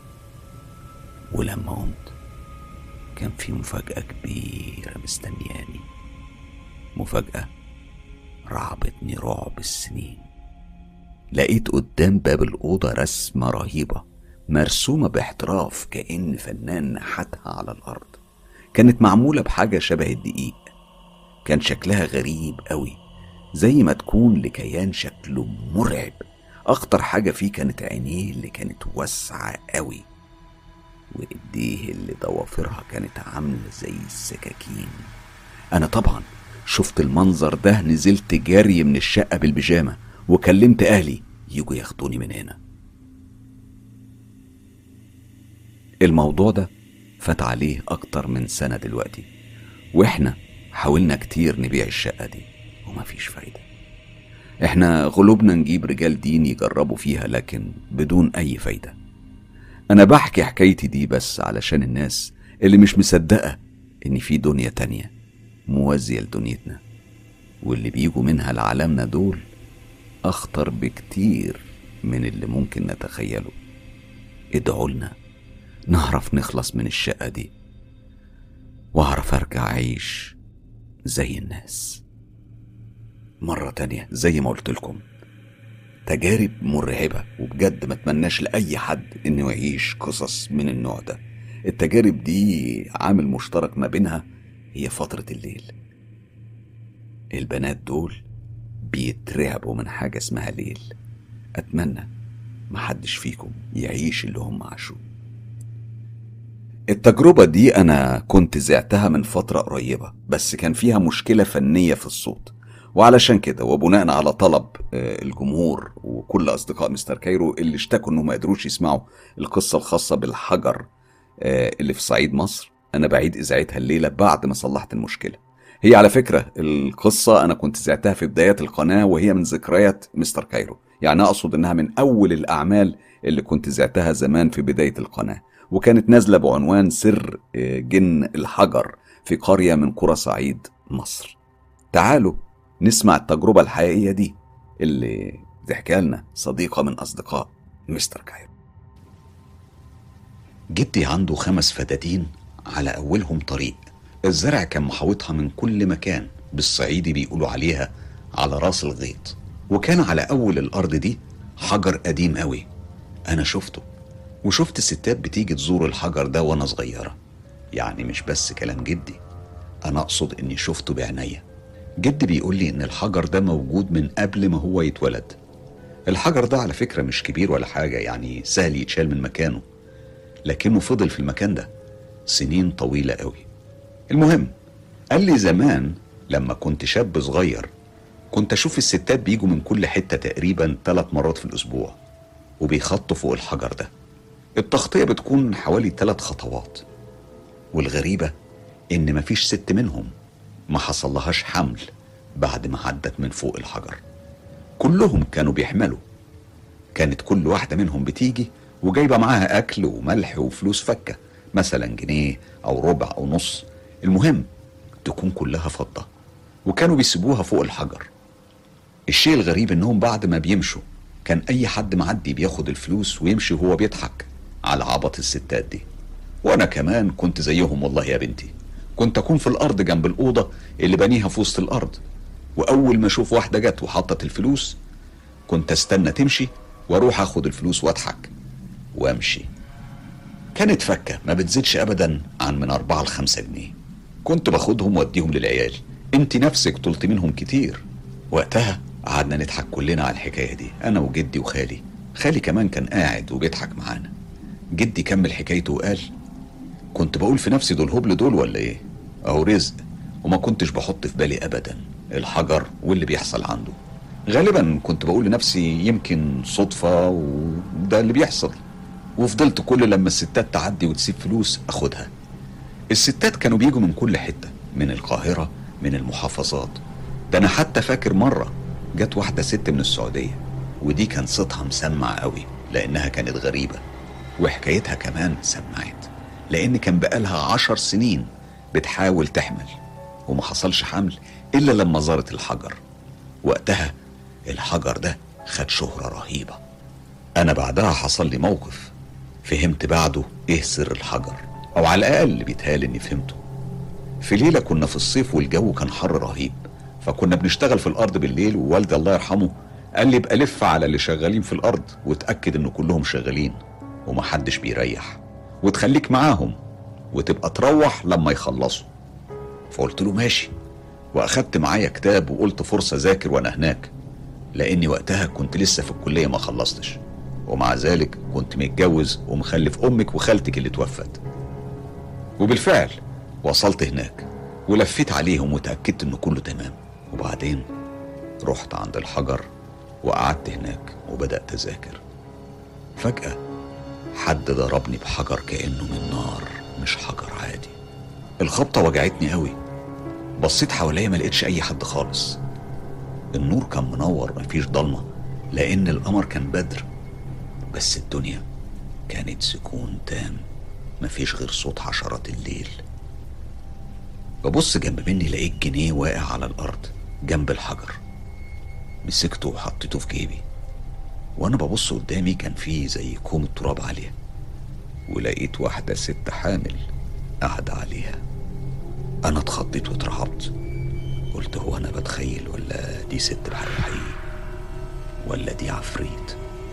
ولما قمت كان في مفاجأة كبيرة مستنياني مفاجأة رعبتني رعب السنين لقيت قدام باب الأوضة رسمة رهيبة مرسومة باحتراف كأن فنان نحتها على الأرض كانت معمولة بحاجة شبه الدقيق كان شكلها غريب قوي زي ما تكون لكيان شكله مرعب أخطر حاجة فيه كانت عينيه اللي كانت واسعة قوي وإيديه اللي ضوافرها كانت عاملة زي السكاكين أنا طبعا شفت المنظر ده نزلت جري من الشقة بالبيجامة وكلمت أهلي يجوا ياخدوني من هنا الموضوع ده فات عليه أكتر من سنة دلوقتي وإحنا حاولنا كتير نبيع الشقة دي ومفيش فايدة إحنا غلوبنا نجيب رجال دين يجربوا فيها لكن بدون أي فايدة أنا بحكي حكايتي دي بس علشان الناس اللي مش مصدقة إن في دنيا تانية موازية لدنيتنا واللي بيجوا منها لعالمنا دول أخطر بكتير من اللي ممكن نتخيله ادعوا لنا نعرف نخلص من الشقة دي واعرف ارجع اعيش زي الناس مرة تانية زي ما قلت لكم تجارب مرعبة وبجد ما اتمناش لأي حد إنه يعيش قصص من النوع ده التجارب دي عامل مشترك ما بينها هي فترة الليل البنات دول بيترعبوا من حاجة اسمها ليل أتمنى محدش فيكم يعيش اللي هم عاشوه التجربة دي أنا كنت زعتها من فترة قريبة بس كان فيها مشكلة فنية في الصوت وعلشان كده وبناء على طلب آه، الجمهور وكل أصدقاء مستر كايرو اللي اشتكوا إنهم ما قدروش يسمعوا القصة الخاصة بالحجر آه، اللي في صعيد مصر أنا بعيد إذاعتها الليلة بعد ما صلحت المشكلة هي على فكرة القصة أنا كنت زعتها في بدايات القناة وهي من ذكريات مستر كايرو يعني أقصد إنها من أول الأعمال اللي كنت زعتها زمان في بداية القناة وكانت نازلة بعنوان سر آه، جن الحجر في قرية من قرى صعيد مصر تعالوا نسمع التجربة الحقيقية دي اللي تحكيها لنا صديقة من أصدقاء مستر كايرو جدي عنده خمس فدادين على أولهم طريق الزرع كان محاوطها من كل مكان بالصعيدي بيقولوا عليها على راس الغيط وكان على أول الأرض دي حجر قديم قوي أنا شفته وشفت الستات بتيجي تزور الحجر ده وأنا صغيرة يعني مش بس كلام جدي أنا أقصد إني شفته بعينيا جدي بيقول لي إن الحجر ده موجود من قبل ما هو يتولد الحجر ده على فكرة مش كبير ولا حاجة يعني سهل يتشال من مكانه لكنه فضل في المكان ده سنين طويلة قوي المهم قال لي زمان لما كنت شاب صغير كنت أشوف الستات بيجوا من كل حتة تقريبا ثلاث مرات في الأسبوع وبيخطوا فوق الحجر ده التغطية بتكون حوالي ثلاث خطوات والغريبة إن مفيش ست منهم ما حصلهاش حمل بعد ما عدت من فوق الحجر كلهم كانوا بيحملوا كانت كل واحدة منهم بتيجي وجايبة معاها أكل وملح وفلوس فكة مثلا جنيه أو ربع أو نص المهم تكون كلها فضة وكانوا بيسيبوها فوق الحجر الشيء الغريب انهم بعد ما بيمشوا كان اي حد معدي بياخد الفلوس ويمشي وهو بيضحك على عبط الستات دي وانا كمان كنت زيهم والله يا بنتي كنت اكون في الارض جنب الاوضه اللي بنيها في وسط الارض واول ما اشوف واحده جت وحطت الفلوس كنت استنى تمشي واروح اخد الفلوس واضحك وامشي كانت فكه ما بتزيدش ابدا عن من أربعة لخمسة جنيه كنت باخدهم واديهم للعيال انت نفسك طلت منهم كتير وقتها قعدنا نضحك كلنا على الحكايه دي انا وجدي وخالي خالي كمان كان قاعد وبيضحك معانا جدي كمل حكايته وقال كنت بقول في نفسي دول هبل دول ولا ايه اهو رزق وما كنتش بحط في بالي ابدا الحجر واللي بيحصل عنده غالبا كنت بقول لنفسي يمكن صدفة وده اللي بيحصل وفضلت كل لما الستات تعدي وتسيب فلوس اخدها الستات كانوا بيجوا من كل حتة من القاهرة من المحافظات ده انا حتى فاكر مرة جت واحدة ست من السعودية ودي كان صوتها مسمع قوي لانها كانت غريبة وحكايتها كمان سمعت لان كان بقالها عشر سنين بتحاول تحمل وما حصلش حمل الا لما زارت الحجر وقتها الحجر ده خد شهرة رهيبة انا بعدها حصل لي موقف فهمت بعده ايه سر الحجر او على الاقل بيتهيألي اني فهمته في ليلة كنا في الصيف والجو كان حر رهيب فكنا بنشتغل في الارض بالليل ووالدي الله يرحمه قال لي ابقى لف على اللي شغالين في الارض وتاكد ان كلهم شغالين ومحدش بيريح وتخليك معاهم وتبقى تروح لما يخلصوا فقلت له ماشي واخدت معايا كتاب وقلت فرصه ذاكر وانا هناك لاني وقتها كنت لسه في الكليه ما خلصتش ومع ذلك كنت متجوز ومخلف امك وخالتك اللي توفت وبالفعل وصلت هناك ولفيت عليهم وتاكدت انه كله تمام وبعدين رحت عند الحجر وقعدت هناك وبدات اذاكر فجاه حد ضربني بحجر كانه من نار مش حجر عادي الخبطه وجعتني قوي بصيت حواليا ما لقيتش اي حد خالص النور كان منور مفيش ضلمه لان القمر كان بدر بس الدنيا كانت سكون تام مفيش غير صوت حشرات الليل ببص جنب مني لقيت جنيه واقع على الارض جنب الحجر مسكته وحطيته في جيبي وانا ببص قدامي كان في زي كوم التراب عليها ولقيت واحدة ست حامل قاعدة عليها انا اتخضيت واترعبت قلت هو انا بتخيل ولا دي ست بحر حقيقي ولا دي عفريت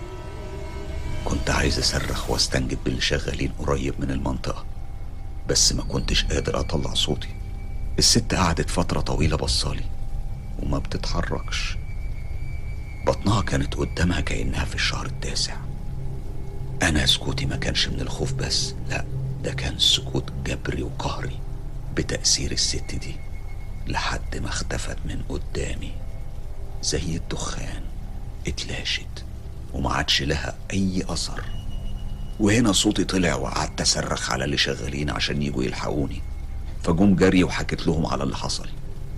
كنت عايز اصرخ واستنجد باللي شغالين قريب من المنطقة بس ما كنتش قادر اطلع صوتي الست قعدت فترة طويلة بصالي وما بتتحركش بطنها كانت قدامها كأنها في الشهر التاسع أنا سكوتي ما كانش من الخوف بس لا ده كان سكوت جبري وقهري بتأثير الست دي لحد ما اختفت من قدامي زي الدخان اتلاشت وما عادش لها أي أثر وهنا صوتي طلع وقعدت أصرخ على اللي شغالين عشان يجوا يلحقوني فجم جري وحكيت لهم على اللي حصل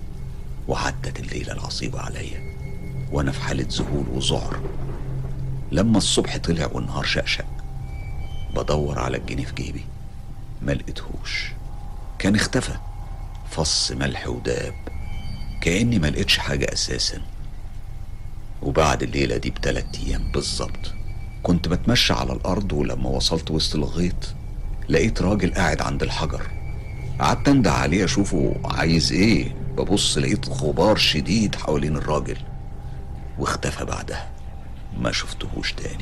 وعدت الليلة العصيبة عليا وأنا في حالة ذهول وذعر لما الصبح طلع والنهار شقشق بدور على الجنيه في جيبي ما لقيتهوش كان اختفى فص ملح وداب كأني ما لقيتش حاجة أساسا وبعد الليلة دي بتلات أيام بالظبط كنت بتمشى على الأرض ولما وصلت وسط الغيط لقيت راجل قاعد عند الحجر قعدت انده عليه اشوفه عايز ايه ببص لقيت غبار شديد حوالين الراجل واختفى بعدها ما شفتهوش تاني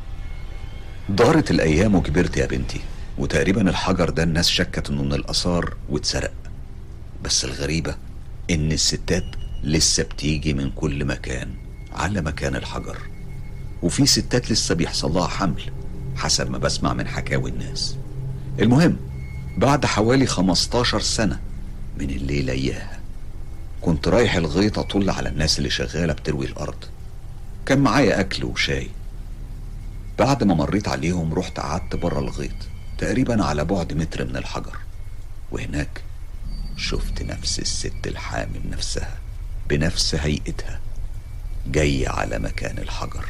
دارت الايام وكبرت يا بنتي وتقريبا الحجر ده الناس شكت انه من الاثار واتسرق بس الغريبه ان الستات لسه بتيجي من كل مكان على مكان الحجر وفي ستات لسه بيحصل لها حمل حسب ما بسمع من حكاوي الناس المهم بعد حوالي 15 سنة من الليلة إياها كنت رايح الغيط أطل على الناس اللي شغالة بتروي الأرض كان معايا أكل وشاي بعد ما مريت عليهم رحت قعدت بره الغيط تقريبا على بعد متر من الحجر وهناك شفت نفس الست الحامل نفسها بنفس هيئتها جاية على مكان الحجر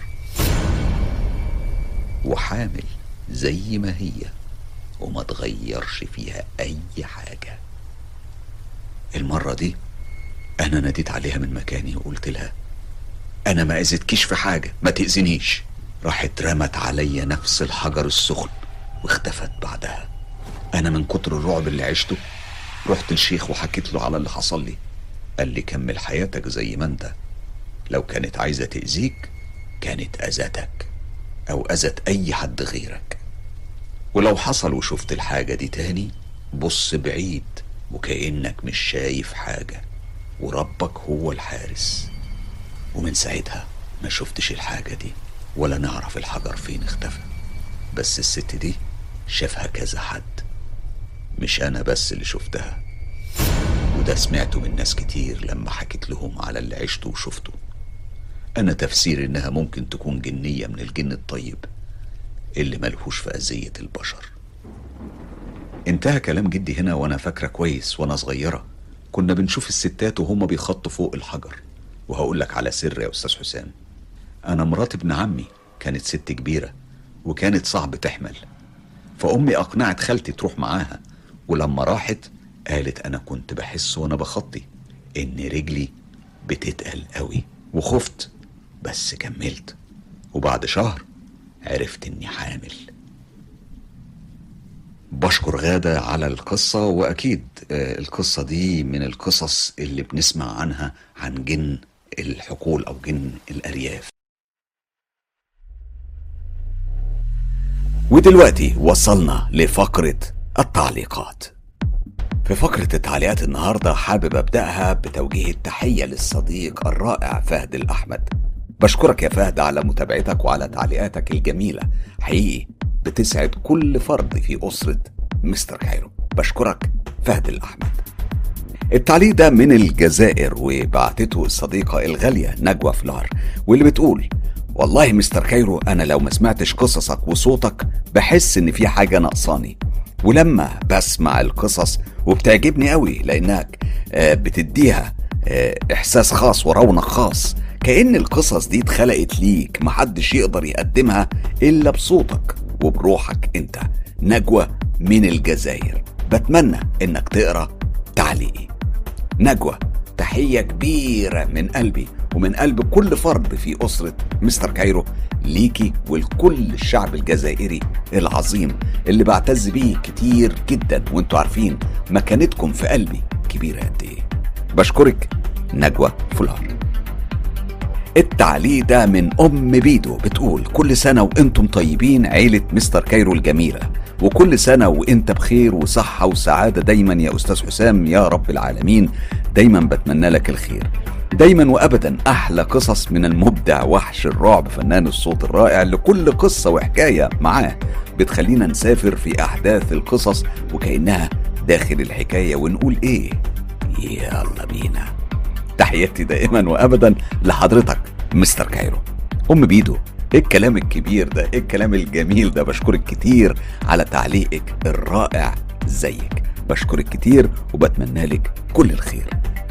وحامل زي ما هي وما تغيرش فيها أي حاجة المرة دي أنا ناديت عليها من مكاني وقلت لها أنا ما أذيتكيش في حاجة ما تأذنيش راحت رمت عليا نفس الحجر السخن واختفت بعدها أنا من كتر الرعب اللي عشته رحت الشيخ وحكيت له على اللي حصل لي قال لي كمل حياتك زي ما انت لو كانت عايزة تأذيك كانت أذتك أو أذت أي حد غيرك ولو حصل وشفت الحاجة دي تاني بص بعيد وكأنك مش شايف حاجة وربك هو الحارس ومن ساعتها ما شفتش الحاجة دي ولا نعرف الحجر فين اختفى بس الست دي شافها كذا حد مش أنا بس اللي شفتها وده سمعته من ناس كتير لما حكيت لهم على اللي عشته وشفته أنا تفسير إنها ممكن تكون جنية من الجن الطيب اللي ملهوش في أذية البشر انتهى كلام جدي هنا وأنا فاكرة كويس وأنا صغيرة كنا بنشوف الستات وهما بيخطوا فوق الحجر وهقول لك على سر يا أستاذ حسام أنا مرات ابن عمي كانت ست كبيرة وكانت صعب تحمل فأمي أقنعت خالتي تروح معاها ولما راحت قالت أنا كنت بحس وأنا بخطي إن رجلي بتتقل قوي وخفت بس كملت وبعد شهر عرفت إني حامل بشكر غادة على القصة وأكيد آه، القصة دي من القصص اللي بنسمع عنها عن جن الحقول أو جن الأرياف ودلوقتي وصلنا لفقرة التعليقات في فقرة التعليقات النهاردة حابب أبدأها بتوجيه التحية للصديق الرائع فهد الأحمد بشكرك يا فهد على متابعتك وعلى تعليقاتك الجميلة حقيقي بتسعد كل فرد في أسرة مستر كايرو بشكرك فهد الأحمد التعليق ده من الجزائر وبعتته الصديقة الغالية نجوى فلار واللي بتقول والله مستر كايرو أنا لو ما سمعتش قصصك وصوتك بحس إن في حاجة ناقصاني ولما بسمع القصص وبتعجبني قوي لأنك آه، بتديها آه، إحساس خاص ورونق خاص كأن القصص دي اتخلقت ليك محدش يقدر يقدمها إلا بصوتك وبروحك أنت نجوى من الجزائر بتمنى إنك تقرأ تعليقي نجوى تحية كبيرة من قلبي ومن قلب كل فرد في أسرة مستر كايرو ليكي ولكل الشعب الجزائري العظيم اللي بعتز بيه كتير جدا وانتوا عارفين مكانتكم في قلبي كبيرة قد ايه بشكرك نجوى فلان التعليق ده من أم بيدو بتقول كل سنة وانتم طيبين عيلة مستر كايرو الجميلة وكل سنة وانت بخير وصحة وسعادة دايما يا أستاذ حسام يا رب العالمين دايما بتمنى لك الخير دايما وابدا احلى قصص من المبدع وحش الرعب فنان الصوت الرائع لكل قصه وحكايه معاه بتخلينا نسافر في احداث القصص وكانها داخل الحكايه ونقول ايه يلا بينا تحياتي دائما وابدا لحضرتك مستر كايرو ام بيدو ايه الكلام الكبير ده ايه الكلام الجميل ده بشكرك كتير على تعليقك الرائع زيك بشكرك كتير وبتمنى لك كل الخير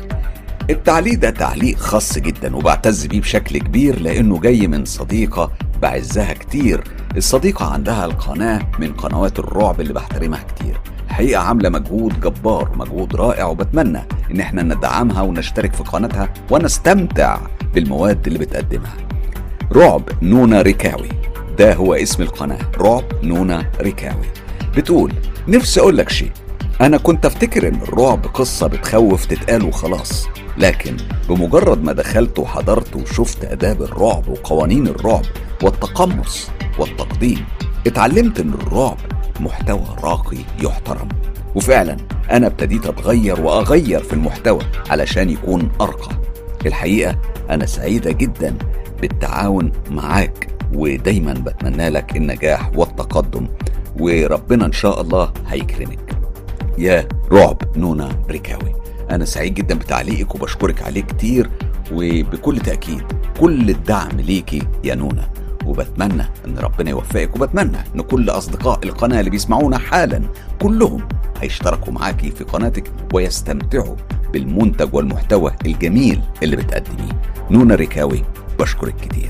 التعليق ده تعليق خاص جدا وبعتز بيه بشكل كبير لانه جاي من صديقه بعزها كتير الصديقه عندها القناه من قنوات الرعب اللي بحترمها كتير الحقيقه عامله مجهود جبار مجهود رائع وبتمنى ان احنا ندعمها ونشترك في قناتها ونستمتع بالمواد اللي بتقدمها رعب نونا ريكاوي ده هو اسم القناه رعب نونا ريكاوي بتقول نفسي اقول لك شيء انا كنت افتكر ان الرعب قصه بتخوف تتقال وخلاص لكن بمجرد ما دخلت وحضرت وشفت آداب الرعب وقوانين الرعب والتقمص والتقديم اتعلمت إن الرعب محتوى راقي يحترم وفعلا أنا ابتديت أتغير وأغير في المحتوى علشان يكون أرقى الحقيقة أنا سعيدة جدا بالتعاون معاك ودايما بتمنى لك النجاح والتقدم وربنا إن شاء الله هيكرمك يا رعب نونا ريكاوي أنا سعيد جدا بتعليقك وبشكرك عليه كتير وبكل تأكيد كل الدعم ليكي يا نونا وبتمنى ان ربنا يوفقك وبتمنى ان كل اصدقاء القناه اللي بيسمعونا حالا كلهم هيشتركوا معاكي في قناتك ويستمتعوا بالمنتج والمحتوى الجميل اللي بتقدميه نونا ريكاوي بشكرك كتير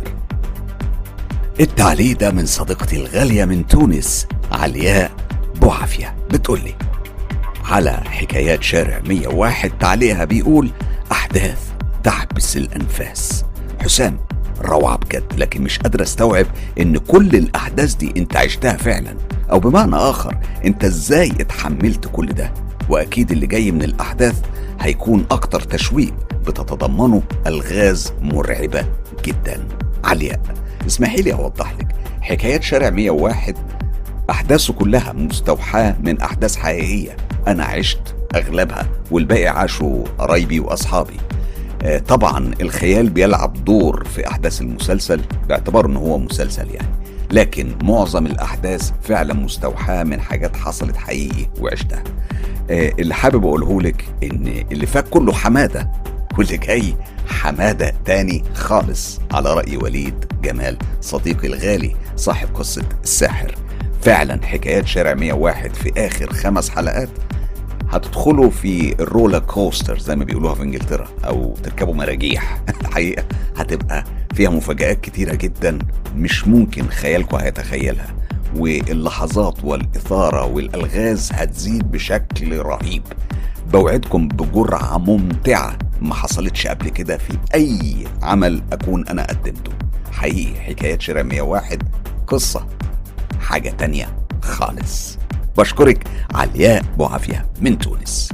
التعليق ده من صديقتي الغالية من تونس علياء بوعافية بتقولي على حكايات شارع 101 تعليقها بيقول أحداث تحبس الأنفاس حسام روعة بجد لكن مش قادر استوعب ان كل الاحداث دي انت عشتها فعلا او بمعنى اخر انت ازاي اتحملت كل ده واكيد اللي جاي من الاحداث هيكون اكتر تشويق بتتضمنه الغاز مرعبة جدا علياء اسمحي لي اوضح لك حكايات شارع 101 احداثه كلها مستوحاة من احداث حقيقية انا عشت اغلبها والباقي عاشوا قرايبي واصحابي آه، طبعا الخيال بيلعب دور في احداث المسلسل باعتبار ان هو مسلسل يعني لكن معظم الاحداث فعلا مستوحاه من حاجات حصلت حقيقي وعشتها آه، اللي حابب اقوله لك ان اللي فات كله حماده واللي جاي حماده تاني خالص على راي وليد جمال صديقي الغالي صاحب قصه الساحر فعلا حكايات شارع 101 في اخر خمس حلقات هتدخلوا في الرولا كوستر زي ما بيقولوها في انجلترا او تركبوا مراجيح الحقيقه هتبقى فيها مفاجآت كتيرة جدا مش ممكن خيالكم هيتخيلها واللحظات والإثارة والألغاز هتزيد بشكل رهيب بوعدكم بجرعة ممتعة ما حصلتش قبل كده في أي عمل أكون أنا قدمته حقيقي حكايات شراء 101 قصة حاجة تانية خالص بشكرك علياء بوعافية من تونس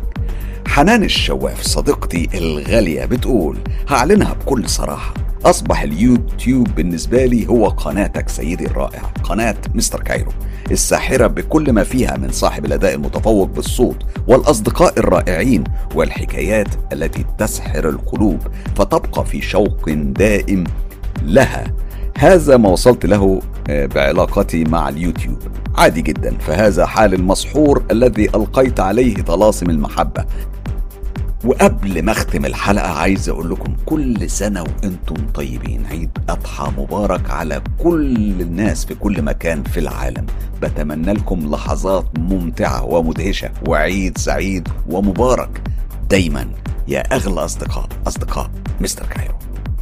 حنان الشواف صديقتي الغالية بتقول هعلنها بكل صراحة أصبح اليوتيوب بالنسبة لي هو قناتك سيدي الرائع قناة مستر كايرو الساحرة بكل ما فيها من صاحب الأداء المتفوق بالصوت والأصدقاء الرائعين والحكايات التي تسحر القلوب فتبقى في شوق دائم لها هذا ما وصلت له آه، بعلاقتي مع اليوتيوب عادي جدا فهذا حال المسحور الذي ألقيت عليه طلاسم المحبة وقبل ما اختم الحلقة عايز اقول لكم كل سنة وانتم طيبين عيد اضحى مبارك على كل الناس في كل مكان في العالم بتمنى لكم لحظات ممتعة ومدهشة وعيد سعيد ومبارك دايما يا اغلى اصدقاء اصدقاء مستر كايرو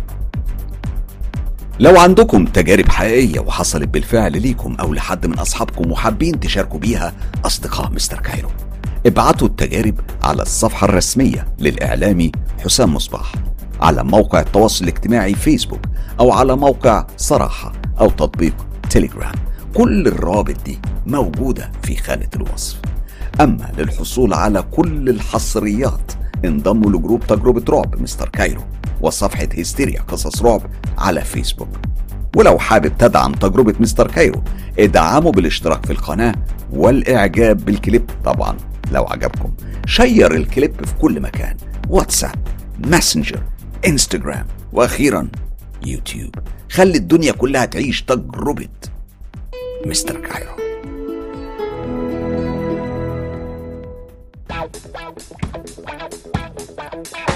لو عندكم تجارب حقيقية وحصلت بالفعل ليكم أو لحد من أصحابكم وحابين تشاركوا بيها أصدقاء مستر كايرو ابعتوا التجارب على الصفحة الرسمية للإعلامي حسام مصباح على موقع التواصل الاجتماعي فيسبوك أو على موقع صراحة أو تطبيق تليجرام كل الروابط دي موجودة في خانة الوصف أما للحصول على كل الحصريات انضموا لجروب تجربة رعب مستر كايرو وصفحة هيستيريا قصص رعب على فيسبوك ولو حابب تدعم تجربة مستر كايرو ادعموا بالاشتراك في القناة والإعجاب بالكليب طبعا لو عجبكم شير الكليب في كل مكان واتساب ماسنجر انستجرام وأخيرا يوتيوب خلي الدنيا كلها تعيش تجربة مستر كايرو Wow.